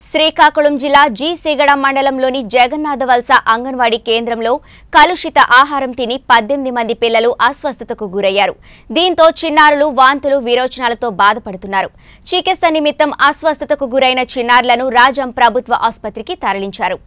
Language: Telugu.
శ్రీకాకుళం జిల్లా జీ సిగడ మండలంలోని జగన్నాథ వలస అంగన్వాడీ కేంద్రంలో కలుషిత ఆహారం తిని పద్దెనిమిది మంది పిల్లలు అస్వస్థతకు గురయ్యారు దీంతో చిన్నారులు వాంతులు విరోచనాలతో బాధపడుతున్నారు చికిత్స నిమిత్తం అస్వస్థతకు గురైన చిన్నారులను రాజం ప్రభుత్వ ఆసుపత్రికి తరలించారు